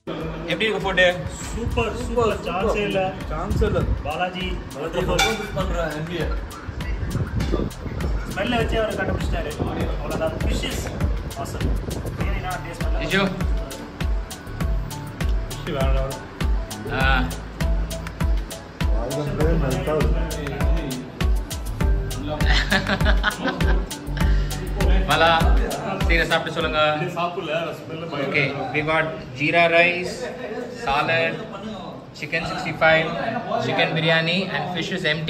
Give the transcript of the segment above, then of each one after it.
எப்படி இருக்கு food super super சான்ஸே இல்ல சான்ஸ் இல்லை பாலாஜி பண்றேன் எம்பிஏ ஸ்மெல்ல வச்சு அவர் கண்டுபிடிச்சிட்டாரு அவ்வளோதான் ஃபிஷ்ஷஸ் ஆசம் பிரியாணினா டேஸ்ட் பண்ணல நிஜோ வேண்டாம் ஆ மலா சீரை சாப்பிட்டு சொல்லுங்க சாப்பிடல ஸ்மெல்ல okay we got jeera rice salad chicken sixty five chicken biryani and fish is empty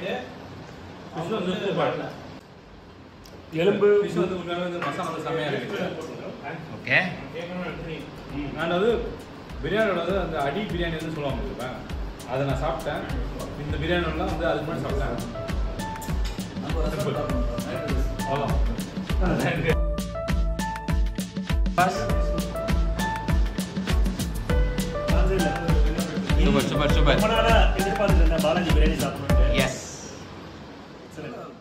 எலும்பு ஃபிஷ் வந்து உண்மையாவே வந்து மசாலா வந்து செம்மையா இருக்கு ஓகே நான் வந்து பிரியாணியோட வந்து அந்த அடி பிரியாணி வந்து சொல்லுவாங்க தெரியுமா? அதை நான் சாப்பிட்டேன் இந்த பிரியாணிலாம் வந்து அதுக்கு முன்னாடி சாப்பிட்டேன் Simple. அவ்வளவுதான். சான்ஸே இல்ல சூப்பர் சூப்பர் சூப்பர் ரொம்ப நாளா எதிர்பார்த்துட்டு இருந்தேன் பாலாஜி பிரியாணி சாப்பிடணும் எஸ் Excellent.